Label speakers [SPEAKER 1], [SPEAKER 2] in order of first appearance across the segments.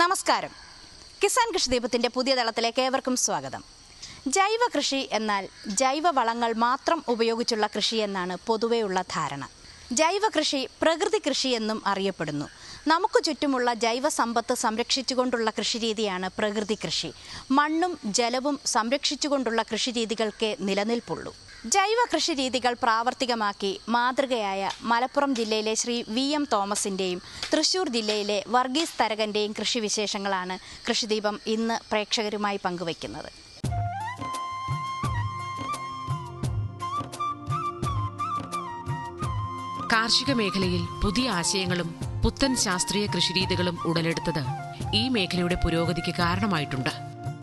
[SPEAKER 1] നമസ്കാരം കിസാൻ കൃഷിദീപത്തിന്റെ പുതിയ തളത്തിലേക്ക് ഏവർക്കും സ്വാഗതം ജൈവ കൃഷി എന്നാൽ ജൈവ വളങ്ങൾ മാത്രം ഉപയോഗിച്ചുള്ള കൃഷി എന്നാണ് പൊതുവെയുള്ള ധാരണ ജൈവ കൃഷി പ്രകൃതി കൃഷി എന്നും അറിയപ്പെടുന്നു നമുക്ക് ചുറ്റുമുള്ള ജൈവ സമ്പത്ത് സംരക്ഷിച്ചുകൊണ്ടുള്ള കൃഷിരീതിയാണ് പ്രകൃതി കൃഷി മണ്ണും ജലവും സംരക്ഷിച്ചുകൊണ്ടുള്ള കൃഷിരീതികൾക്ക് നിലനിൽപ്പുള്ളൂ ജൈവ കൃഷി രീതികൾ പ്രാവർത്തികമാക്കി മാതൃകയായ മലപ്പുറം ജില്ലയിലെ ശ്രീ വി എം തോമസിൻ്റെയും തൃശൂർ ജില്ലയിലെ വർഗീസ് തരകൻ്റെയും കൃഷിവിശേഷങ്ങളാണ് കൃഷിദീപം ഇന്ന് പ്രേക്ഷകരുമായി പങ്കുവയ്ക്കുന്നത്
[SPEAKER 2] കാർഷിക മേഖലയിൽ പുതിയ ആശയങ്ങളും പുത്തൻ ശാസ്ത്രീയ കൃഷിരീതികളും ഉടലെടുത്തത് ഈ മേഖലയുടെ പുരോഗതിക്ക് കാരണമായിട്ടുണ്ട്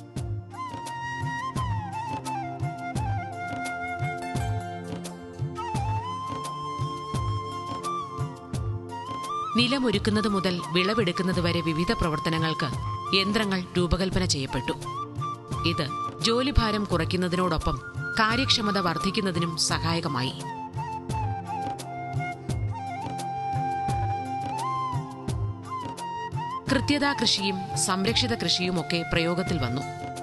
[SPEAKER 2] നിലമൊരുക്കുന്നത് മുതൽ വിളവെടുക്കുന്നത് വരെ വിവിധ പ്രവർത്തനങ്ങൾക്ക് യന്ത്രങ്ങൾ രൂപകൽപ്പന ചെയ്യപ്പെട്ടു ഇത് ജോലിഭാരം കുറയ്ക്കുന്നതിനോടൊപ്പം കാര്യക്ഷമത വർദ്ധിക്കുന്നതിനും സഹായകമായി കൃത്യതാ കൃഷിയും സംരക്ഷിത കൃഷിയുമൊക്കെ പ്രയോഗത്തിൽ വന്നു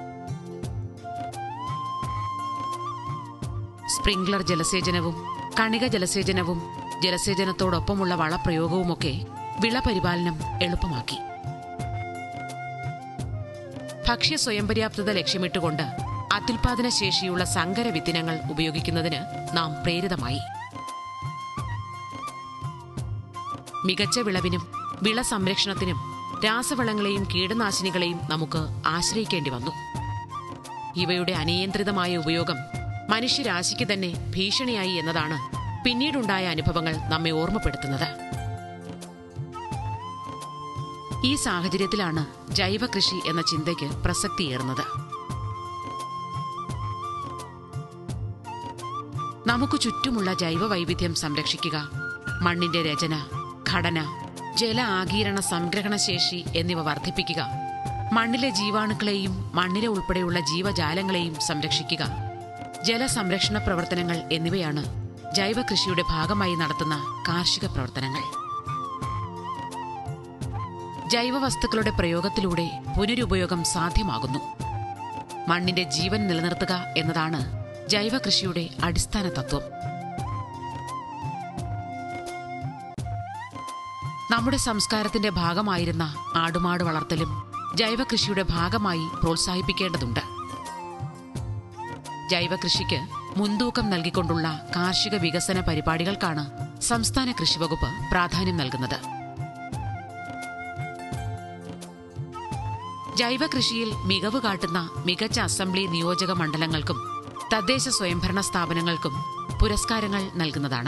[SPEAKER 2] സ്പ്രിംഗ്ലർ ജലസേചനവും കണിക ജലസേചനവും ജലസേചനത്തോടൊപ്പമുള്ള വളപ്രയോഗവുമൊക്കെ വിളപരിപാലനം എളുപ്പമാക്കി ഭക്ഷ്യ സ്വയംപര്യാപ്തത ലക്ഷ്യമിട്ടുകൊണ്ട് അത്യുൽപാദന ശേഷിയുള്ള സങ്കര വിത്തിനങ്ങൾ ഉപയോഗിക്കുന്നതിന് നാം പ്രേരിതമായി മികച്ച വിളവിനും വിള സംരക്ഷണത്തിനും രാസവളങ്ങളെയും കീടനാശിനികളെയും നമുക്ക് ആശ്രയിക്കേണ്ടി വന്നു ഇവയുടെ അനിയന്ത്രിതമായ ഉപയോഗം മനുഷ്യരാശിക്ക് തന്നെ ഭീഷണിയായി എന്നതാണ് പിന്നീടുണ്ടായ അനുഭവങ്ങൾ നമ്മെ ഓർമ്മപ്പെടുത്തുന്നത് ഈ സാഹചര്യത്തിലാണ് ജൈവ കൃഷി എന്ന ചിന്തയ്ക്ക് പ്രസക്തിയേറുന്നത് നമുക്ക് ചുറ്റുമുള്ള ജൈവ വൈവിധ്യം സംരക്ഷിക്കുക മണ്ണിന്റെ രചന ഘടന ജല ആഗീരണ സംഗ്രഹണ ശേഷി എന്നിവ വർദ്ധിപ്പിക്കുക മണ്ണിലെ ജീവാണുക്കളെയും മണ്ണിലെ ഉൾപ്പെടെയുള്ള ജീവജാലങ്ങളെയും സംരക്ഷിക്കുക ജലസംരക്ഷണ പ്രവർത്തനങ്ങൾ എന്നിവയാണ് ജൈവ കൃഷിയുടെ ഭാഗമായി നടത്തുന്ന കാർഷിക പ്രവർത്തനങ്ങൾ ജൈവ വസ്തുക്കളുടെ പ്രയോഗത്തിലൂടെ പുനരുപയോഗം സാധ്യമാകുന്നു മണ്ണിന്റെ ജീവൻ നിലനിർത്തുക എന്നതാണ് ജൈവ കൃഷിയുടെ അടിസ്ഥാന തത്വം നമ്മുടെ സംസ്കാരത്തിന്റെ ഭാഗമായിരുന്ന ആടുമാട് വളർത്തലും ജൈവ കൃഷിയുടെ ഭാഗമായി പ്രോത്സാഹിപ്പിക്കേണ്ടതുണ്ട് ജൈവ കൃഷിക്ക് മുൻതൂക്കം നൽകിക്കൊണ്ടുള്ള കാർഷിക വികസന പരിപാടികൾക്കാണ് സംസ്ഥാന കൃഷിവകുപ്പ് പ്രാധാന്യം നൽകുന്നത് ജൈവ കൃഷിയിൽ മികവ് കാട്ടുന്ന മികച്ച അസംബ്ലി നിയോജക മണ്ഡലങ്ങൾക്കും തദ്ദേശ സ്വയംഭരണ സ്ഥാപനങ്ങൾക്കും പുരസ്കാരങ്ങൾ നൽകുന്നതാണ്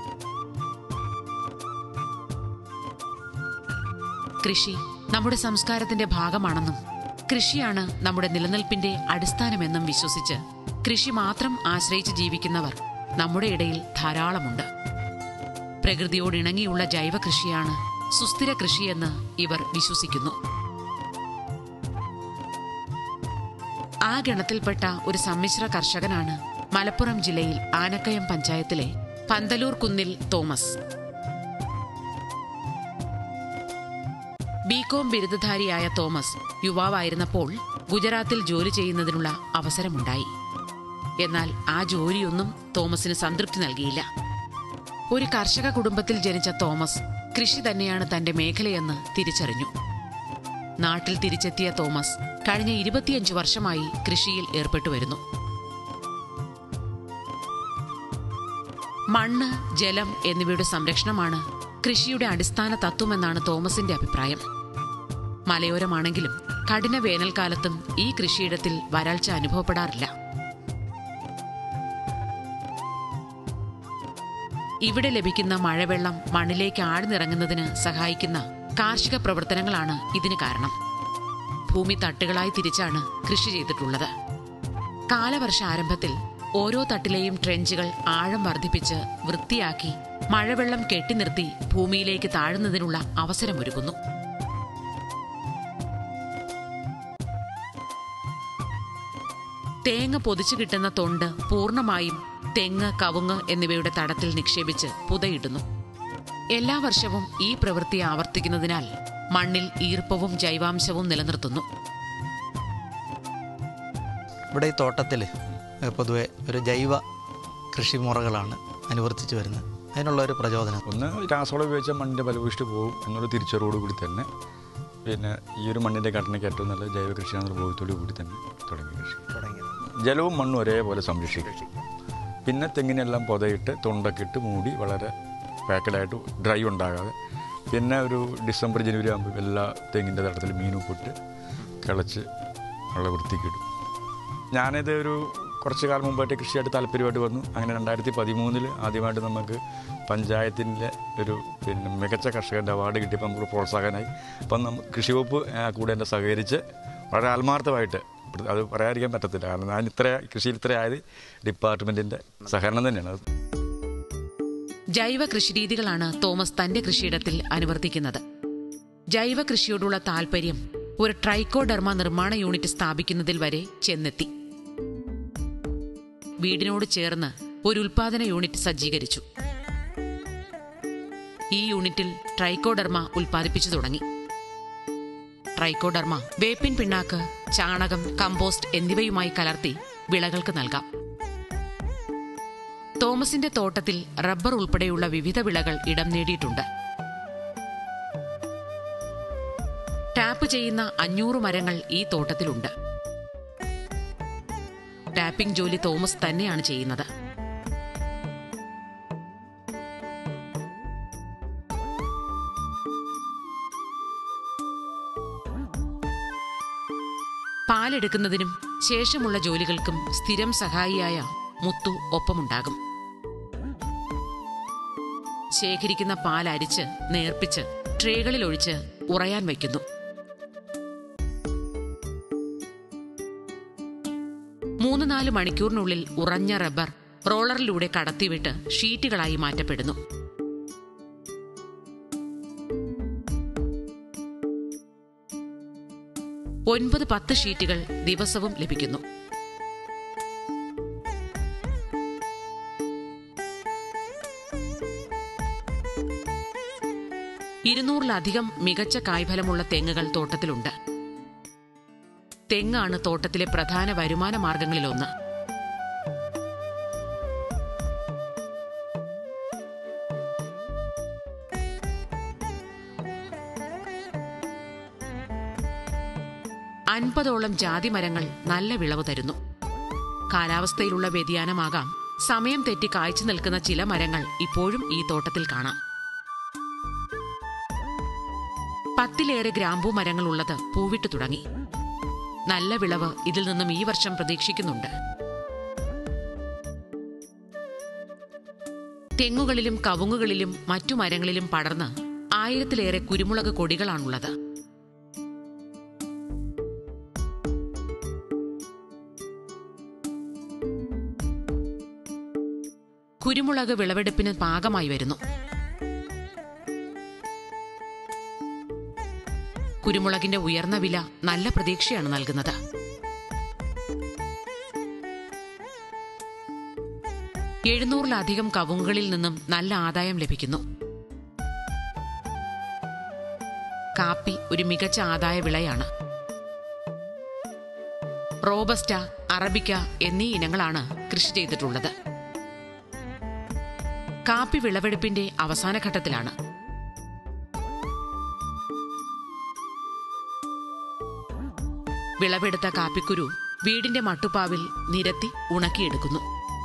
[SPEAKER 2] കൃഷി നമ്മുടെ സംസ്കാരത്തിന്റെ ഭാഗമാണെന്നും കൃഷിയാണ് നമ്മുടെ നിലനിൽപ്പിന്റെ അടിസ്ഥാനമെന്നും വിശ്വസിച്ച് കൃഷി മാത്രം ആശ്രയിച്ച് ജീവിക്കുന്നവർ നമ്മുടെ ഇടയിൽ ധാരാളമുണ്ട് പ്രകൃതിയോട് ഇണങ്ങിയുള്ള ജൈവ കൃഷിയാണ് സുസ്ഥിര കൃഷിയെന്ന് ഇവർ വിശ്വസിക്കുന്നു ആ ഗണത്തിൽപ്പെട്ട ഒരു സമ്മിശ്ര കർഷകനാണ് മലപ്പുറം ജില്ലയിൽ ആനക്കയം പഞ്ചായത്തിലെ പന്തലൂർ കുന്നിൽ തോമസ് ബികോം ബിരുദധാരിയായ തോമസ് യുവാവായിരുന്നപ്പോൾ ഗുജറാത്തിൽ ജോലി ചെയ്യുന്നതിനുള്ള അവസരമുണ്ടായി എന്നാൽ ആ ജോലിയൊന്നും തോമസിന് സംതൃപ്തി നൽകിയില്ല ഒരു കർഷക കുടുംബത്തിൽ ജനിച്ച തോമസ് കൃഷി തന്നെയാണ് തന്റെ മേഖലയെന്ന് തിരിച്ചറിഞ്ഞു നാട്ടിൽ തിരിച്ചെത്തിയ തോമസ് കഴിഞ്ഞ ഇരുപത്തിയഞ്ച് വർഷമായി കൃഷിയിൽ ഏർപ്പെട്ടു വരുന്നു മണ്ണ് ജലം എന്നിവയുടെ സംരക്ഷണമാണ് കൃഷിയുടെ അടിസ്ഥാന തത്വമെന്നാണ് തോമസിന്റെ അഭിപ്രായം മലയോരമാണെങ്കിലും കഠിന വേനൽക്കാലത്തും ഈ കൃഷിയിടത്തിൽ വരൾച്ച അനുഭവപ്പെടാറില്ല ഇവിടെ ലഭിക്കുന്ന മഴവെള്ളം മണ്ണിലേക്ക് ആഴ്ന്നിറങ്ങുന്നതിന് സഹായിക്കുന്ന കാർഷിക പ്രവർത്തനങ്ങളാണ് ഇതിന് കാരണം ഭൂമി തട്ടുകളായി തിരിച്ചാണ് കൃഷി ചെയ്തിട്ടുള്ളത് കാലവർഷ ആരംഭത്തിൽ ഓരോ തട്ടിലെയും ട്രെഞ്ചുകൾ ആഴം വർദ്ധിപ്പിച്ച് വൃത്തിയാക്കി മഴവെള്ളം കെട്ടിനിർത്തി ഭൂമിയിലേക്ക് താഴുന്നതിനുള്ള അവസരമൊരുക്കുന്നു തേങ്ങ പൊതിച്ചു കിട്ടുന്ന തൊണ്ട് പൂർണ്ണമായും തെങ്ങ് കവുങ്ങ് എന്നിവയുടെ തടത്തിൽ നിക്ഷേപിച്ച് പുതയിടുന്നു എല്ലാ വർഷവും ഈ പ്രവൃത്തി ആവർത്തിക്കുന്നതിനാൽ മണ്ണിൽ ഈർപ്പവും ജൈവാംശവും നിലനിർത്തുന്നു
[SPEAKER 3] ഇവിടെ ഈ തോട്ടത്തിൽ പൊതുവെ ഒരു ജൈവ കൃഷിമുറകളാണ് അനുവർത്തിച്ച് വരുന്നത് അതിനുള്ള ഒരു പ്രചോദനം
[SPEAKER 4] ഒന്ന് രാസവളം ഉപയോഗിച്ചാൽ മണ്ണിൻ്റെ ഫലഭൂഷ്ടി പോകും എന്നുള്ള തിരിച്ചറിവോട് കൂടി തന്നെ പിന്നെ ഈ ഒരു മണ്ണിൻ്റെ ഘടനയ്ക്ക് ഏറ്റവും നല്ല ജൈവ കൃഷിയാണെന്നുള്ള ബോധത്തോടു കൂടി തന്നെ തുടങ്ങിയ കൃഷി
[SPEAKER 3] തുടങ്ങിയത്
[SPEAKER 4] ജലവും മണ്ണും ഒരേപോലെ സംരക്ഷിക്കും പിന്നെ തെങ്ങിനെല്ലാം പൊതയിട്ട് തൊണ്ടൊക്കെ ഇട്ട് മൂടി വളരെ പാക്കഡായിട്ട് ഡ്രൈ ഉണ്ടാകാതെ പിന്നെ ഒരു ഡിസംബർ ജനുവരി ആകുമ്പോൾ എല്ലാ തെങ്ങിൻ്റെ തടത്തിൽ മീനും പൊട്ട് കിളച്ച് വളരെ വൃത്തിക്കിടും ഞാനിത് ഒരു കുറച്ച് കാലം മുമ്പായിട്ട് കൃഷിയായിട്ട് താല്പര്യമായിട്ട് വന്നു അങ്ങനെ രണ്ടായിരത്തി പതിമൂന്നിൽ ആദ്യമായിട്ട് നമുക്ക് പഞ്ചായത്തിൻ്റെ ഒരു പിന്നെ മികച്ച കർഷകൻ്റെ അവാർഡ് കിട്ടിയപ്പോൾ നമുക്ക് പ്രോത്സാഹനമായി അപ്പം നമ്മൾ കൃഷി വകുപ്പ് ആ, കൂടെ എന്നെ സഹകരിച്ച് വളരെ ആത്മാർത്ഥമായിട്ട് അത് പറയാതിരിക്കാൻ പറ്റത്തില്ല കാരണം ഞാൻ ഇത്ര കൃഷിയിൽ ഇത്ര ആയത് ഡിപ്പാർട്ട്മെൻറ്റിൻ്റെ സഹകരണം തന്നെയാണ് അത്
[SPEAKER 2] ജൈവ കൃഷിരീതികളാണ് തോമസ് തന്റെ കൃഷിയിടത്തിൽ അനുവർത്തിക്കുന്നത് ജൈവ കൃഷിയോടുള്ള താൽപര്യം ഒരു ട്രൈക്കോഡെർമ നിർമ്മാണ യൂണിറ്റ് സ്ഥാപിക്കുന്നതിൽ വരെ ചെന്നെത്തി വീടിനോട് ചേർന്ന് ഒരു ഉൽപാദന യൂണിറ്റ് സജ്ജീകരിച്ചു ഈ യൂണിറ്റിൽ ട്രൈക്കോഡെർമ ഉൽപ്പാദിപ്പിച്ചു തുടങ്ങി ട്രൈക്കോഡെർമ വേപ്പിൻ പിണ്ണാക്ക് ചാണകം കമ്പോസ്റ്റ് എന്നിവയുമായി കലർത്തി വിളകൾക്ക് നൽകാം തോമസിന്റെ തോട്ടത്തിൽ റബ്ബർ ഉൾപ്പെടെയുള്ള വിവിധ വിളകൾ ഇടം നേടിയിട്ടുണ്ട് ടാപ്പ് ചെയ്യുന്ന അഞ്ഞൂറ് മരങ്ങൾ ഈ തോട്ടത്തിലുണ്ട് ടാപ്പിംഗ് ജോലി തോമസ് തന്നെയാണ് ചെയ്യുന്നത് പാലെടുക്കുന്നതിനും ശേഷമുള്ള ജോലികൾക്കും സ്ഥിരം സഹായിയായ മുത്തു ഒപ്പമുണ്ടാകും ശേഖരിക്കുന്ന പാൽ അരിച്ച് നേർപ്പിച്ച് ട്രേകളിൽ ഒഴിച്ച് ഉറയാൻ വയ്ക്കുന്നു മൂന്ന് നാല് മണിക്കൂറിനുള്ളിൽ ഉറഞ്ഞ റബ്ബർ റോളറിലൂടെ കടത്തിവിട്ട് ഷീറ്റുകളായി മാറ്റപ്പെടുന്നു ഒൻപത് പത്ത് ഷീറ്റുകൾ ദിവസവും ലഭിക്കുന്നു ഇരുന്നൂറിലധികം മികച്ച കായ്ഫലമുള്ള തെങ്ങുകൾ തോട്ടത്തിലുണ്ട് തെങ്ങാണ് തോട്ടത്തിലെ പ്രധാന വരുമാന മാർഗങ്ങളിലൊന്ന് അൻപതോളം ജാതിമരങ്ങൾ നല്ല വിളവ് തരുന്നു കാലാവസ്ഥയിലുള്ള വ്യതിയാനമാകാം സമയം തെറ്റി കായ്ച്ചു നിൽക്കുന്ന ചില മരങ്ങൾ ഇപ്പോഴും ഈ തോട്ടത്തിൽ കാണാം പത്തിലേറെ ഗ്രാമ്പൂ മരങ്ങൾ ഉള്ളത് പൂവിട്ടു തുടങ്ങി നല്ല വിളവ് ഇതിൽ നിന്നും ഈ വർഷം പ്രതീക്ഷിക്കുന്നുണ്ട് തെങ്ങുകളിലും കവുങ്ങുകളിലും മറ്റു മരങ്ങളിലും പടർന്ന് ആയിരത്തിലേറെ കുരുമുളക് കൊടികളാണുള്ളത് കുരുമുളക് വിളവെടുപ്പിന് പാകമായി വരുന്നു കുരുമുളകിന്റെ ഉയർന്ന വില നല്ല പ്രതീക്ഷയാണ് നൽകുന്നത് എഴുന്നൂറിലധികം കവുങ്ങുകളിൽ നിന്നും നല്ല ആദായം ലഭിക്കുന്നു കാപ്പി ഒരു മികച്ച ആദായ വിളയാണ് റോബസ്റ്റ അറബിക്ക എന്നീ ഇനങ്ങളാണ് കൃഷി ചെയ്തിട്ടുള്ളത് കാപ്പി വിളവെടുപ്പിന്റെ അവസാന ഘട്ടത്തിലാണ് വിളവെടുത്ത കാപ്പിക്കുരു വീടിന്റെ മട്ടുപ്പാവിൽ നിരത്തി ഉണക്കിയെടുക്കുന്നു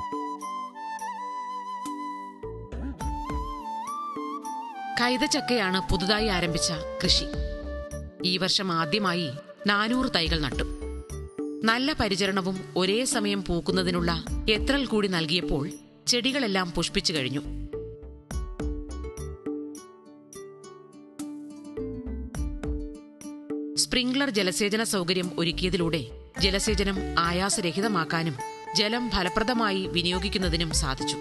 [SPEAKER 2] കൈതച്ചക്കയാണ് പുതുതായി ആരംഭിച്ച കൃഷി ഈ വർഷം ആദ്യമായി നാനൂറ് തൈകൾ നട്ടു നല്ല പരിചരണവും ഒരേ സമയം പൂക്കുന്നതിനുള്ള എത്രൽ കൂടി നൽകിയപ്പോൾ ചെടികളെല്ലാം പുഷ്പിച്ചു കഴിഞ്ഞു സ്പ്രിംഗ്ലർ ജലസേചന സൗകര്യം ഒരുക്കിയതിലൂടെ ജലസേചനം ആയാസരഹിതമാക്കാനും ജലം ഫലപ്രദമായി വിനിയോഗിക്കുന്നതിനും സാധിച്ചു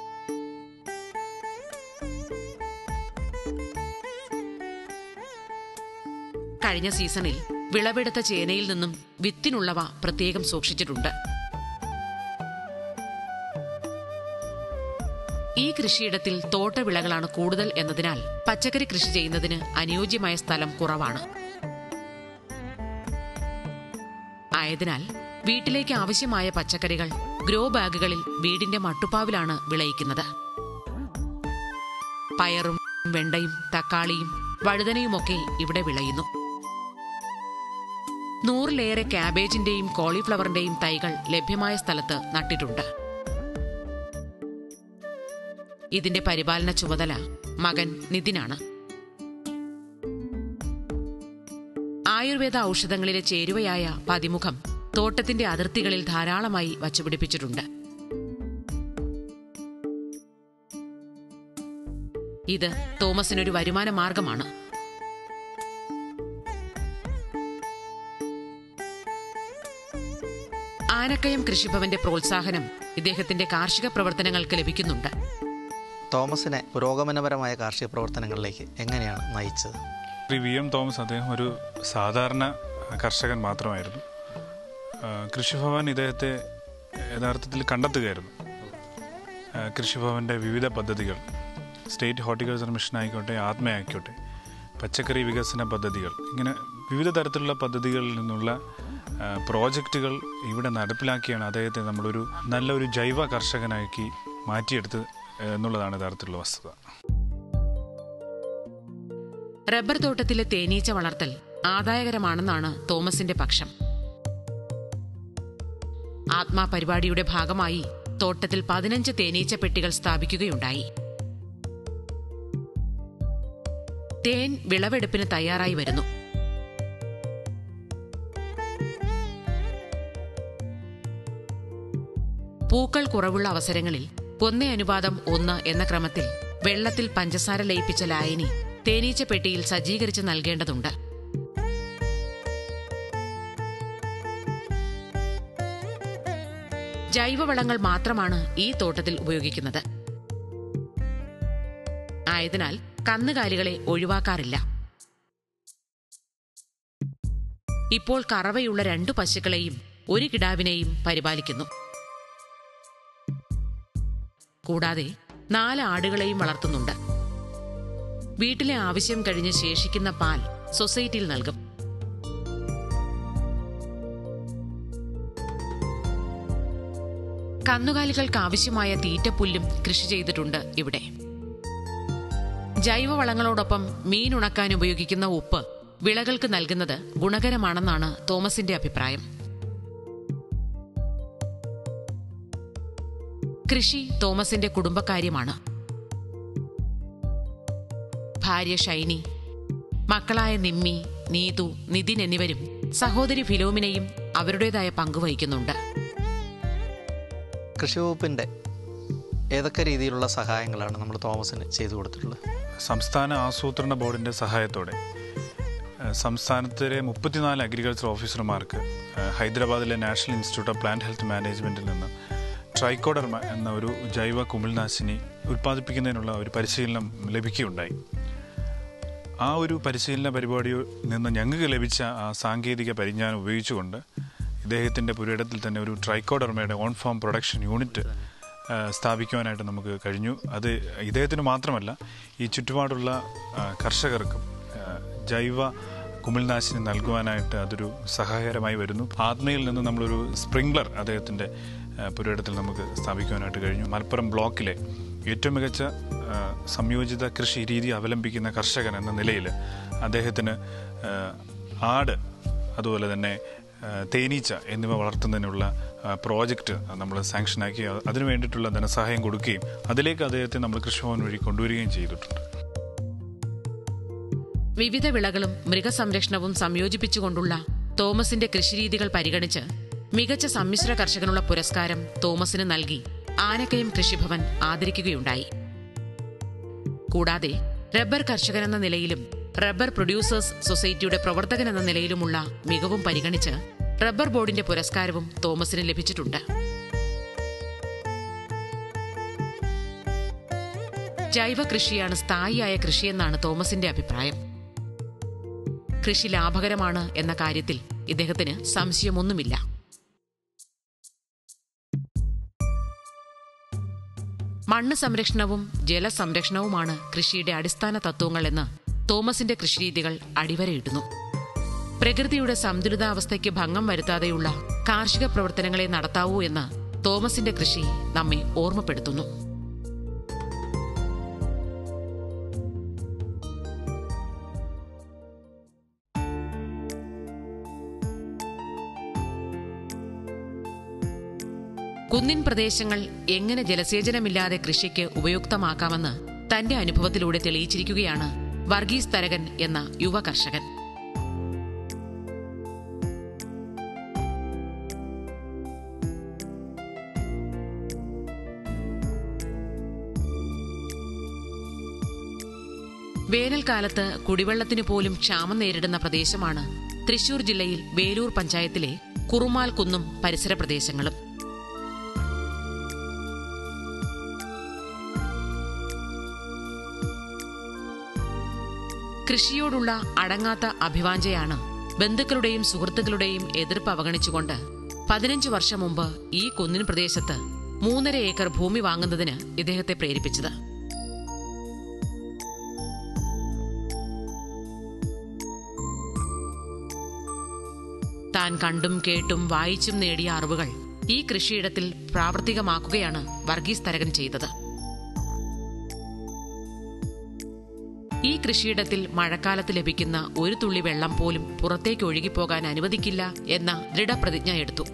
[SPEAKER 2] കഴിഞ്ഞ സീസണിൽ വിളവെടുത്ത ചേനയിൽ നിന്നും വിത്തിനുള്ളവ പ്രത്യേകം സൂക്ഷിച്ചിട്ടുണ്ട് ഈ കൃഷിയിടത്തിൽ തോട്ടവിളകളാണ് കൂടുതൽ എന്നതിനാൽ പച്ചക്കറി കൃഷി ചെയ്യുന്നതിന് അനുയോജ്യമായ സ്ഥലം കുറവാണ് ആയതിനാൽ വീട്ടിലേക്ക് ആവശ്യമായ പച്ചക്കറികൾ ഗ്രോ ബാഗുകളിൽ വീടിന്റെ മട്ടുപ്പാവിലാണ് വിളയിക്കുന്നത് പയറും വെണ്ടയും തക്കാളിയും വഴുതനയുമൊക്കെ ഇവിടെ വിളയുന്നു നൂറിലേറെ ക്യാബേജിന്റെയും കോളിഫ്ലവറിന്റെയും തൈകൾ ലഭ്യമായ സ്ഥലത്ത് നട്ടിട്ടുണ്ട് ഇതിന്റെ പരിപാലന ചുമതല മകൻ നിതിനാണ് ആയുർവേദ ഔഷധങ്ങളിലെ ചേരുവയായ പതിമുഖം തോട്ടത്തിന്റെ അതിർത്തികളിൽ ധാരാളമായി വച്ചുപിടിപ്പിച്ചിട്ടുണ്ട് ഇത് തോമസിനൊരു വരുമാന മാർഗമാണ് ആനക്കയം കൃഷിഭവന്റെ പ്രോത്സാഹനം ഇദ്ദേഹത്തിന്റെ കാർഷിക പ്രവർത്തനങ്ങൾക്ക് ലഭിക്കുന്നുണ്ട്
[SPEAKER 3] തോമസിനെ പുരോഗമനപരമായ കാർഷിക പ്രവർത്തനങ്ങളിലേക്ക് എങ്ങനെയാണ് നയിച്ചത്
[SPEAKER 5] ശ്രീ വി എം തോമസ് അദ്ദേഹം ഒരു സാധാരണ കർഷകൻ മാത്രമായിരുന്നു ആ, കൃഷിഭവൻ ഇദ്ദേഹത്തെ യഥാർത്ഥത്തിൽ കണ്ടെത്തുകയായിരുന്നു ആ, കൃഷിഭവൻ്റെ വിവിധ പദ്ധതികൾ സ്റ്റേറ്റ് ഹോർട്ടിക്കൾച്ചർ മിഷൻ ആയിക്കോട്ടെ ആത്മ ആയിക്കോട്ടെ പച്ചക്കറി വികസന പദ്ധതികൾ ഇങ്ങനെ വിവിധ തരത്തിലുള്ള പദ്ധതികളിൽ നിന്നുള്ള ആ, പ്രോജക്റ്റുകൾ ഇവിടെ നടപ്പിലാക്കിയാണ് അദ്ദേഹത്തെ നമ്മളൊരു നല്ലൊരു ജൈവ കർഷകനാക്കി മാറ്റിയെടുത്ത് എന്നുള്ളതാണ് യഥാർത്ഥത്തിലുള്ള വസ്തുത
[SPEAKER 2] റബ്ബർ തോട്ടത്തിലെ തേനീച്ച വളർത്തൽ ആദായകരമാണെന്നാണ് തോമസിന്റെ പക്ഷം ആത്മാ പരിപാടിയുടെ ഭാഗമായി തോട്ടത്തിൽ പതിനഞ്ച് തേനീച്ച പെട്ടികൾ സ്ഥാപിക്കുകയുണ്ടായി തേൻ വിളവെടുപ്പിന് തയ്യാറായി വരുന്നു പൂക്കൾ കുറവുള്ള അവസരങ്ങളിൽ ഒന്നേ അനുപാതം ഒന്ന് എന്ന ക്രമത്തിൽ വെള്ളത്തിൽ പഞ്ചസാര ലയിപ്പിച്ച ലായനി തേനീച്ച പെട്ടിയിൽ സജ്ജീകരിച്ച് നൽകേണ്ടതുണ്ട് ജൈവവളങ്ങൾ മാത്രമാണ് ഈ തോട്ടത്തിൽ ഉപയോഗിക്കുന്നത് ആയതിനാൽ കന്നുകാലികളെ ഒഴിവാക്കാറില്ല ഇപ്പോൾ കറവയുള്ള രണ്ടു പശുക്കളെയും ഒരു കിടാവിനെയും പരിപാലിക്കുന്നു കൂടാതെ നാല് ആടുകളെയും വളർത്തുന്നുണ്ട് വീട്ടിലെ ആവശ്യം കഴിഞ്ഞ് ശേഷിക്കുന്ന പാൽ സൊസൈറ്റിയിൽ നൽകും കന്നുകാലികൾക്ക് ആവശ്യമായ തീറ്റപ്പുല്ലും കൃഷി ചെയ്തിട്ടുണ്ട് ഇവിടെ ജൈവവളങ്ങളോടൊപ്പം മീൻ ഉണക്കാൻ ഉപയോഗിക്കുന്ന ഉപ്പ് വിളകൾക്ക് നൽകുന്നത് ഗുണകരമാണെന്നാണ് തോമസിന്റെ അഭിപ്രായം കൃഷി തോമസിന്റെ കുടുംബക്കാര്യമാണ് ഭാര്യ ഷൈനി മക്കളായ നിമ്മി നീതു നിതിൻ എന്നിവരും സഹോദരി ഫിലോമിനയും അവരുടേതായ പങ്കുവഹിക്കുന്നുണ്ട്
[SPEAKER 3] കൃഷി വകുപ്പിൻ്റെ ഏതൊക്കെ രീതിയിലുള്ള സഹായങ്ങളാണ് നമ്മൾ തോമസിന് ചെയ്തു കൊടുത്തിട്ടുള്ളത്
[SPEAKER 5] സംസ്ഥാന ആസൂത്രണ ബോർഡിൻ്റെ സഹായത്തോടെ ഏഹ്, സംസ്ഥാനത്തിലെ മുപ്പത്തിനാല് അഗ്രികൾച്ചർ ഓഫീസർമാർക്ക് ഏഹ്, ഹൈദരാബാദിലെ national institute of plant health മാനേജ്മെൻറ്റിൽ നിന്ന് ട്രൈക്കോഡർമ എന്ന ഒരു ജൈവ കുമിൾനാശിനി ഉൽപ്പാദിപ്പിക്കുന്നതിനുള്ള ഒരു പരിശീലനം ലഭിക്കുകയുണ്ടായി ആ ഒരു പരിശീലന പരിപാടിയിൽ നിന്ന് ഞങ്ങൾക്ക് ലഭിച്ച ആ സാങ്കേതിക പരിജ്ഞാനം ഉപയോഗിച്ചുകൊണ്ട് ഇദ്ദേഹത്തിൻ്റെ പുരയിടത്തിൽ തന്നെ ഒരു ട്രൈക്കോഡർമയുടെ ഓൺ ഫാം പ്രൊഡക്ഷൻ യൂണിറ്റ് ആ, സ്ഥാപിക്കുവാനായിട്ട് നമുക്ക് കഴിഞ്ഞു അത് ഇദ്ദേഹത്തിന് മാത്രമല്ല ഈ ചുറ്റുപാടുള്ള ആ, കർഷകർക്കും ആ, ജൈവ കുമിൾനാശിനി നൽകുവാനായിട്ട് അതൊരു സഹായകരമായി വരുന്നു ആത്മയിൽ നിന്ന് നമ്മളൊരു സ്പ്രിംഗ്ലർ അദ്ദേഹത്തിൻ്റെ ആ, പുരയിടത്തിൽ നമുക്ക് സ്ഥാപിക്കുവാനായിട്ട് കഴിഞ്ഞു മലപ്പുറം ബ്ലോക്കിലെ ഏറ്റവും മികച്ച ആ, സംയോജിത കൃഷി രീതി അവലംബിക്കുന്ന കർഷകൻ എന്ന നിലയിൽ അദ്ദേഹത്തിന് ആ, ആട് അതുപോലെ തന്നെ ആ, തേനീച്ച എന്നിവ വളർത്തുന്നതിനുള്ള ആ, പ്രോജക്റ്റ് നമ്മൾ സാങ്ഷനാക്കി അ- അതിനു വേണ്ടിയിട്ടുള്ള ധനസഹായം കൊടുക്കുകയും അതിലേക്ക് അദ്ദേഹത്തെ നമ്മൾ കൃഷിഭവൻ വഴി കൊണ്ടുവരികയും ചെയ്തിട്ടുണ്ട്
[SPEAKER 2] വിവിധ വിളകളും മൃഗസംരക്ഷണവും സംയോജിപ്പിച്ചുകൊണ്ടുള്ള തോമസിന്റെ കൃഷിരീതികൾ പരിഗണിച്ച് മികച്ച സമ്മിശ്ര കർഷകനുള്ള പുരസ്കാരം തോമസിന് നൽകി ആനക്കയം കൃഷിഭവൻ ആദരിക്കുകയുണ്ടായി കൂടാതെ റബ്ബർ കർഷകനെന്ന നിലയിലും റബ്ബർ പ്രൊഡ്യൂസേഴ്സ് സൊസൈറ്റിയുടെ പ്രവർത്തകൻ എന്ന നിലയിലുമുള്ള മികവും പരിഗണിച്ച് റബ്ബർ ബോർഡിന്റെ പുരസ്കാരവും തോമസിന് ലഭിച്ചിട്ടുണ്ട് ജൈവ കൃഷിയാണ് സ്ഥായിയായ കൃഷിയെന്നാണ് തോമസിന്റെ അഭിപ്രായം കൃഷി ലാഭകരമാണ് എന്ന കാര്യത്തിൽ ഇദ്ദേഹത്തിന് സംശയമൊന്നുമില്ല മണ്ണ് സംരക്ഷണവും ജലസംരക്ഷണവുമാണ് കൃഷിയുടെ അടിസ്ഥാന തത്വങ്ങൾ എന്ന് തോമസിന്റെ കൃഷിരീതികൾ അടിവരയിടുന്നു പ്രകൃതിയുടെ സന്തുലിതാവസ്ഥയ്ക്ക് ഭംഗം വരുത്താതെയുള്ള കാർഷിക പ്രവർത്തനങ്ങളെ നടത്താവൂ എന്ന് തോമസിന്റെ കൃഷി നമ്മെ ഓർമ്മപ്പെടുത്തുന്നു കുന്നിൻ പ്രദേശങ്ങൾ എങ്ങനെ ജലസേചനമില്ലാതെ കൃഷിക്ക് ഉപയുക്തമാക്കാമെന്ന് തന്റെ അനുഭവത്തിലൂടെ തെളിയിച്ചിരിക്കുകയാണ് വർഗീസ് തരകൻ എന്ന യുവ കർഷകൻ വേനൽക്കാലത്ത് കുടിവെള്ളത്തിന് പോലും ക്ഷാമം നേരിടുന്ന പ്രദേശമാണ് തൃശൂർ ജില്ലയിൽ വേലൂർ പഞ്ചായത്തിലെ കുറുമാൽ കുന്നും പരിസര പ്രദേശങ്ങളും കൃഷിയോടുള്ള അടങ്ങാത്ത അഭിവാഞ്ചയാണ് ബന്ധുക്കളുടെയും സുഹൃത്തുക്കളുടെയും എതിർപ്പ് അവഗണിച്ചുകൊണ്ട് പതിനഞ്ചു വർഷം മുമ്പ് ഈ കുന്നിൻ പ്രദേശത്ത് മൂന്നര ഏക്കർ ഭൂമി വാങ്ങുന്നതിന് ഇദ്ദേഹത്തെ പ്രേരിപ്പിച്ചത് താൻ കണ്ടും കേട്ടും വായിച്ചും നേടിയ അറിവുകൾ ഈ കൃഷിയിടത്തിൽ പ്രാവർത്തികമാക്കുകയാണ് വർഗീസ് തരകൻ ചെയ്തത് ഈ കൃഷിയിടത്തിൽ മഴക്കാലത്ത് ലഭിക്കുന്ന ഒരു തുള്ളി വെള്ളം പോലും പുറത്തേക്ക് ഒഴുകിപ്പോകാൻ അനുവദിക്കില്ല എന്ന ദൃഢപ്രതിജ്ഞ എടുത്തു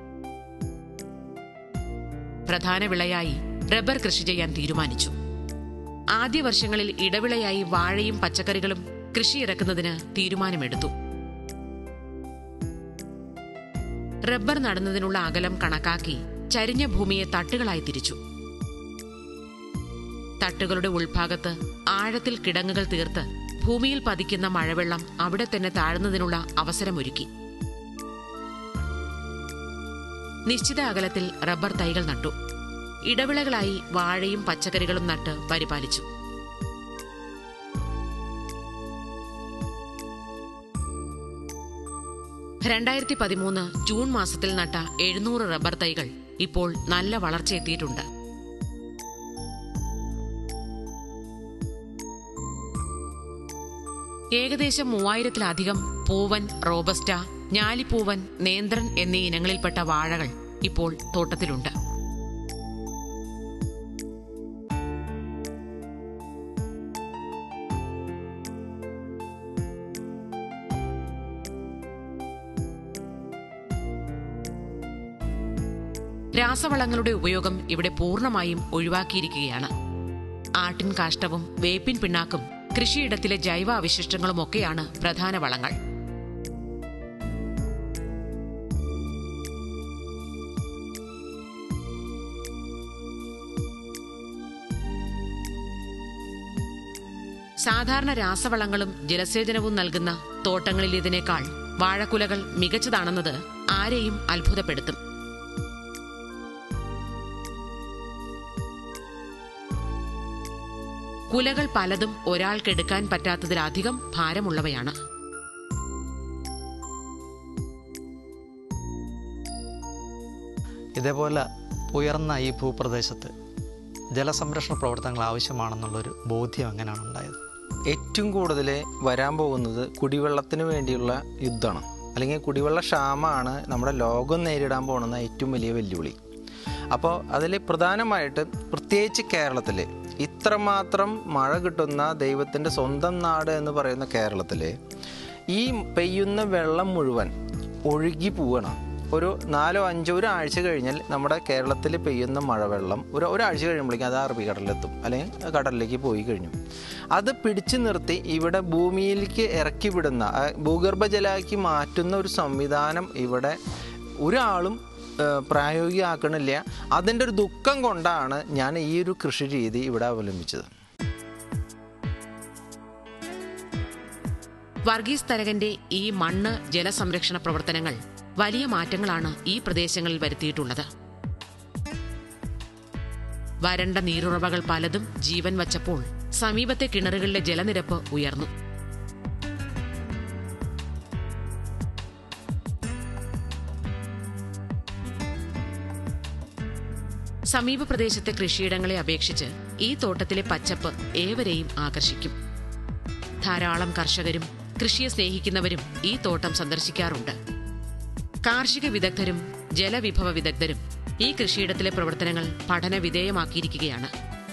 [SPEAKER 2] പ്രധാന വിളയായി റബ്ബർ കൃഷി ചെയ്യാൻ തീരുമാനിച്ചു ആദ്യ വർഷങ്ങളിൽ ഇടവിളയായി വാഴയും പച്ചക്കറികളും കൃഷി ഇറക്കുന്നതിന് തീരുമാനമെടുത്തു റബ്ബർ നടുന്നതിനുള്ള അകലം കണക്കാക്കി ചരിഞ്ഞ ഭൂമിയെ തട്ടുകളായി തിരിച്ചു തട്ടുകളുടെ ഉൾഭാഗത്ത് ആഴത്തിൽ കിടങ്ങുകൾ തീർത്ത് ഭൂമിയിൽ പതിക്കുന്ന മഴവെള്ളം അവിടെ തന്നെ താഴുന്നതിനുള്ള അവസരമൊരുക്കി നിശ്ചിത അകലത്തിൽ റബ്ബർ തൈകൾ നട്ടു ഇടവിളകളായി വാഴയും പച്ചക്കറികളും നട്ട് പരിപാലിച്ചു രണ്ടായിരത്തി പതിമൂന്ന് ജൂൺ മാസത്തിൽ നട്ട എഴുന്നൂറ് റബ്ബർ തൈകൾ ഇപ്പോൾ നല്ല വളർച്ചയെത്തിയിട്ടുണ്ട് ഏകദേശം മൂവായിരത്തിലധികം പൂവൻ റോബസ്റ്റ ഞാലിപ്പൂവൻ നേന്ത്രൻ എന്നീ ഇനങ്ങളിൽപ്പെട്ട വാഴകൾ ഇപ്പോൾ തോട്ടത്തിലുണ്ട് രാസവളങ്ങളുടെ ഉപയോഗം ഇവിടെ പൂർണ്ണമായും ഒഴിവാക്കിയിരിക്കുകയാണ് ആട്ടിൻ കാഷ്ടവും വേപ്പിൻ പിണ്ണാക്കും കൃഷിയിടത്തിലെ ജൈവ അവശിഷ്ടങ്ങളുമൊക്കെയാണ് പ്രധാന വളങ്ങൾ സാധാരണ രാസവളങ്ങളും ജലസേചനവും നൽകുന്ന തോട്ടങ്ങളിലേതിനേക്കാൾ വാഴക്കുലകൾ മികച്ചതാണെന്നത് ആരെയും അത്ഭുതപ്പെടുത്തും കുലകൾ പലതും ഒരാൾക്കെടുക്കാൻ പറ്റാത്തതിലധികം ഭാരമുള്ളവയാണ്
[SPEAKER 3] ഇതേപോലെ ഉയർന്ന ഈ ഭൂപ്രദേശത്ത് ജലസംരക്ഷണ പ്രവർത്തനങ്ങൾ ആവശ്യമാണെന്നുള്ളൊരു ബോധ്യം എങ്ങനെയാണ് ഉണ്ടായത്
[SPEAKER 6] ഏറ്റവും കൂടുതൽ വരാൻ പോകുന്നത് കുടിവെള്ളത്തിന് വേണ്ടിയുള്ള യുദ്ധമാണ് അല്ലെങ്കിൽ കുടിവെള്ള ക്ഷാമമാണ് നമ്മുടെ ലോകം നേരിടാൻ പോകുന്ന ഏറ്റവും വലിയ വെല്ലുവിളി അപ്പോൾ അതിൽ പ്രധാനമായിട്ട് പ്രത്യേകിച്ച് കേരളത്തിൽ ഇത്രമാത്രം മഴ കിട്ടുന്ന ദൈവത്തിൻ്റെ സ്വന്തം നാട് എന്ന് പറയുന്ന കേരളത്തിൽ ഈ പെയ്യുന്ന വെള്ളം മുഴുവൻ ഒഴുകി പോവുകയാണ് ഒരു നാലോ അഞ്ചോ ഒരാഴ്ച കഴിഞ്ഞാൽ നമ്മുടെ കേരളത്തിൽ പെയ്യുന്ന മഴവെള്ളം ഒരു ഒരാഴ്ച കഴിയുമ്പോഴേക്കും അത് അറബിക്കടലിലെത്തും അല്ലെങ്കിൽ കടലിലേക്ക് പോയി കഴിഞ്ഞു അത് പിടിച്ചു നിർത്തി ഇവിടെ ഭൂമിയിലേക്ക് ഇറക്കി വിടുന്ന ആ, ഭൂഗർഭജലാക്കി മാറ്റുന്ന ഒരു സംവിധാനം ഇവിടെ ഒരാളും ഏഹ്, പ്രായോഗികമാക്കണില്ല അതിൻ്റെ ഒരു ദുഃഖം കൊണ്ടാണ് ഞാൻ ഈ ഒരു കൃഷി രീതി ഇവിടെ അവലംബിച്ചത്
[SPEAKER 2] വർഗീസ് തരകന്റെ ഈ മണ്ണ് ജലസംരക്ഷണ പ്രവർത്തനങ്ങൾ വലിയ മാറ്റങ്ങളാണ് ഈ പ്രദേശങ്ങളിൽ വരുത്തിയിട്ടുള്ളത് വരണ്ട നീരുറവകൾ പലതും ജീവൻ വച്ചപ്പോൾ സമീപത്തെ കിണറുകളിലെ ജലനിരപ്പ് ഉയർന്നു സമീപ പ്രദേശത്തെ കൃഷിയിടങ്ങളെ അപേക്ഷിച്ച് ഈ തോട്ടത്തിലെ പച്ചപ്പ് ഏവരെയും ആകർഷിക്കും ധാരാളം കർഷകരും കൃഷിയെ സ്നേഹിക്കുന്നവരും ഈ തോട്ടം സന്ദർശിക്കാറുണ്ട് കാർഷിക വിദഗ്ധരും ജലവിഭവ വിദഗ്ധരും ഈ കൃഷിയിടത്തിലെ പ്രവർത്തനങ്ങൾ പഠന വിധേയമാക്കിയിരിക്കുകയാണ്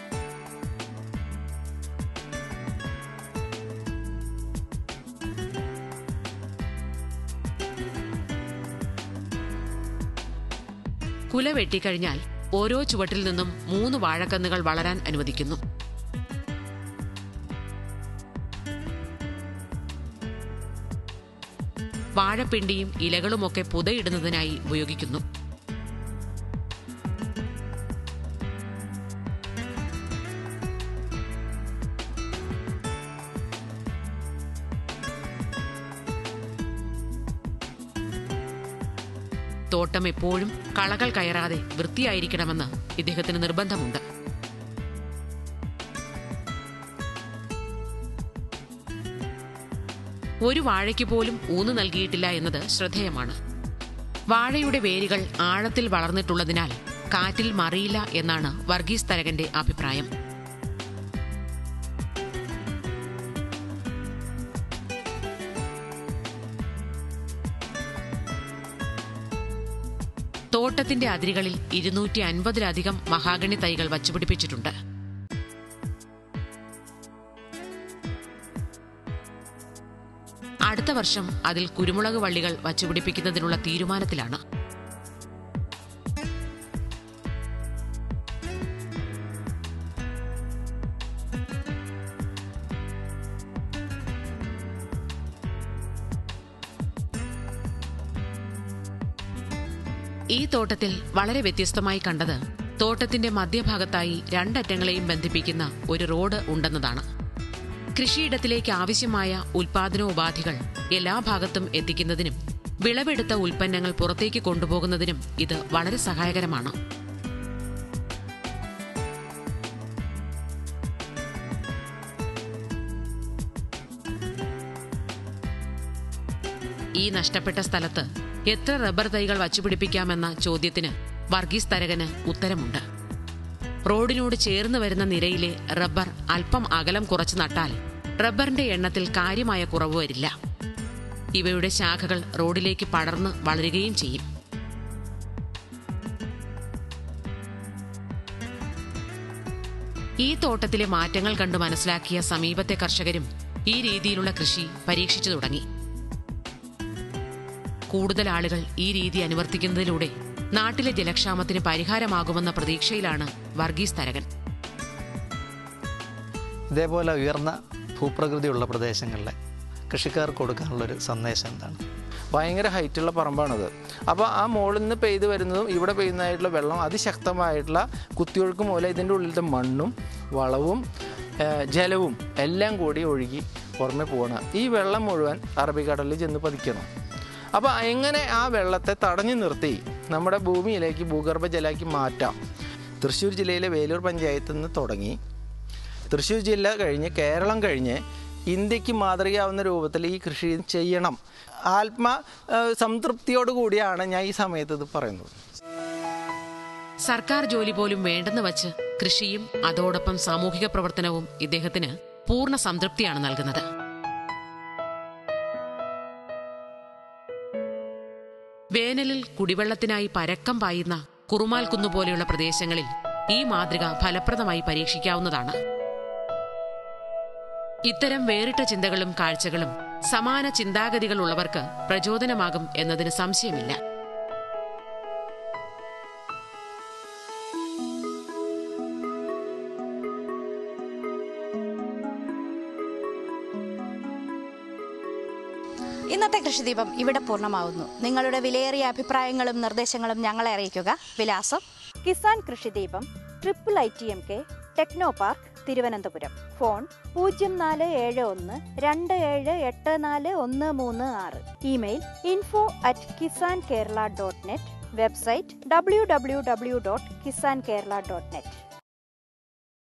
[SPEAKER 2] കുല വെട്ടിക്കഴിഞ്ഞാൽ ഓരോ ചുവട്ടിൽ നിന്നും മൂന്ന് വാഴക്കന്നുകൾ വളരാൻ അനുവദിക്കുന്നു വാഴപ്പിണ്ടിയും ഇലകളുമൊക്കെ പുതയിടുന്നതിനായി ഉപയോഗിക്കുന്നു തോട്ടം എപ്പോഴും കളകൾ കയറാതെ വൃത്തിയായിരിക്കണമെന്ന് ഇദ്ദേഹത്തിന് നിർബന്ധമുണ്ട് ഒരു വാഴയ്ക്ക് പോലും ഊന്നു നൽകിയിട്ടില്ല എന്നത് ശ്രദ്ധേയമാണ് വാഴയുടെ വേരുകൾ ആഴത്തിൽ വളർന്നിട്ടുള്ളതിനാൽ കാറ്റിൽ മറിയില്ല എന്നാണ് വർഗീസ് തരകന്റെ അഭിപ്രായം തോട്ടത്തിന്റെ അതിരുകളിൽ ഇരുന്നൂറ്റി അൻപതിലധികം മഹാഗണി തൈകൾ വച്ചുപിടിപ്പിച്ചിട്ടുണ്ട് അടുത്ത വർഷം അതിൽ കുരുമുളക് വള്ളികൾ വച്ചുപിടിപ്പിക്കുന്നതിനുള്ള തീരുമാനത്തിലാണ് ഈ തോട്ടത്തിൽ വളരെ വ്യത്യസ്തമായി കണ്ടത് തോട്ടത്തിന്റെ മധ്യഭാഗത്തായി രണ്ടറ്റങ്ങളെയും ബന്ധിപ്പിക്കുന്ന ഒരു റോഡ് ഉണ്ടെന്നതാണ് കൃഷിയിടത്തിലേക്ക് ആവശ്യമായ ഉൽപാദനോപാധികൾ എല്ലാ ഭാഗത്തും എത്തിക്കുന്നതിനും വിളവെടുത്ത ഉൽപ്പന്നങ്ങൾ പുറത്തേക്ക് കൊണ്ടുപോകുന്നതിനും ഇത് വളരെ സഹായകരമാണ് ഈ നഷ്ടപ്പെട്ട സ്ഥലത്ത് എത്ര റബ്ബർ തൈകൾ വച്ചുപിടിപ്പിക്കാമെന്ന ചോദ്യത്തിന് വർഗീസ് തരകന് ഉത്തരമുണ്ട് റോഡിനോട് ചേർന്ന് വരുന്ന നിരയിലെ റബ്ബർ അല്പം അകലം കുറച്ച് നട്ടാൽ റബ്ബറിന്റെ എണ്ണത്തിൽ കാര്യമായ കുറവ് വരില്ല ഇവയുടെ ശാഖകൾ റോഡിലേക്ക് പടർന്ന് വളരുകയും ചെയ്യും ഈ തോട്ടത്തിലെ മാറ്റങ്ങൾ കണ്ടു മനസ്സിലാക്കിയ സമീപത്തെ കർഷകരും ഈ രീതിയിലുള്ള കൃഷി പരീക്ഷിച്ചു തുടങ്ങി കൂടുതൽ ആളുകൾ ഈ രീതി അനുവർത്തിക്കുന്നതിലൂടെ നാട്ടിലെ ജലക്ഷാമത്തിന് പരിഹാരമാകുമെന്ന പ്രതീക്ഷയിലാണ് വർഗീസ് തരകൻ
[SPEAKER 3] ഇതേപോലെ ഉയർന്ന ഭൂപ്രകൃതിയുള്ള പ്രദേശങ്ങളിലെ കൃഷിക്കാർക്ക് കൊടുക്കാനുള്ളൊരു സന്ദേശം എന്താണ്
[SPEAKER 6] ഭയങ്കര ഹൈറ്റുള്ള പറമ്പാണത് അപ്പോൾ ആ മുകളിൽ നിന്ന് പെയ്ത് വരുന്നതും ഇവിടെ പെയ്യുന്നതായിട്ടുള്ള വെള്ളം അതിശക്തമായിട്ടുള്ള കുത്തിയൊഴുക്ക് മൂലം ഇതിൻ്റെ ഉള്ളിലത്തെ മണ്ണും വളവും ആ, ജലവും എല്ലാം കൂടി ഒഴുകി പുറമെ പോകണം ഈ വെള്ളം മുഴുവൻ അറബിക്കടലിൽ ചെന്ന് പതിക്കണം അപ്പോൾ എങ്ങനെ ആ വെള്ളത്തെ തടഞ്ഞു നിർത്തി നമ്മുടെ ഭൂമിയിലേക്ക് ഭൂഗർഭ ജലമാക്കി മാറ്റാം തൃശ്ശൂർ ജില്ലയിലെ വേലൂർ പഞ്ചായത്തിൽ നിന്ന് തുടങ്ങി തൃശ്ശൂർ ജില്ല കഴിഞ്ഞ് കേരളം കഴിഞ്ഞ് ഇന്ത്യക്ക് മാതൃകയാവുന്ന രൂപത്തിൽ ഈ കൃഷി ചെയ്യണം ആത്മ ആ, സംതൃപ്തിയോടു കൂടിയാണ് ഞാൻ ഈ സമയത്ത് ഇത് പറയുന്നത്
[SPEAKER 2] സർക്കാർ ജോലി പോലും വേണ്ടെന്ന് വച്ച് കൃഷിയും അതോടൊപ്പം സാമൂഹിക പ്രവർത്തനവും ഇദ്ദേഹത്തിന് പൂർണ്ണ സംതൃപ്തിയാണ് നൽകുന്നത് വേനലിൽ കുടിവെള്ളത്തിനായി പരക്കം പായുന്ന കുറുമാൽ കുന്നുപോലെയുള്ള പ്രദേശങ്ങളിൽ ഈ മാതൃക ഫലപ്രദമായി പരീക്ഷിക്കാവുന്നതാണ് ഇത്തരം വേറിട്ട ചിന്തകളും കാഴ്ചകളും സമാന ചിന്താഗതികളുള്ളവർക്ക് പ്രചോദനമാകും എന്നതിന് സംശയമില്ല
[SPEAKER 1] ഇന്നത്തെ കൃഷിദീപം ഇവിടെ പൂർണ്ണമാവുന്നു നിങ്ങളുടെ വിലയേറിയ അഭിപ്രായങ്ങളും നിർദ്ദേശങ്ങളും ഞങ്ങളെ അറിയിക്കുക വിലാസം
[SPEAKER 7] Kisan Krishideepam triple I T M K technopark Thiruvananthapuram phone പൂജ്യം നാല് ഏഴ് ഒന്ന് രണ്ട് ഏഴ് എട്ട് നാല് ഒന്ന് മൂന്ന് ആറ് email info at Kisan Kerala dot net website W W W dot Kisan Kerala dot net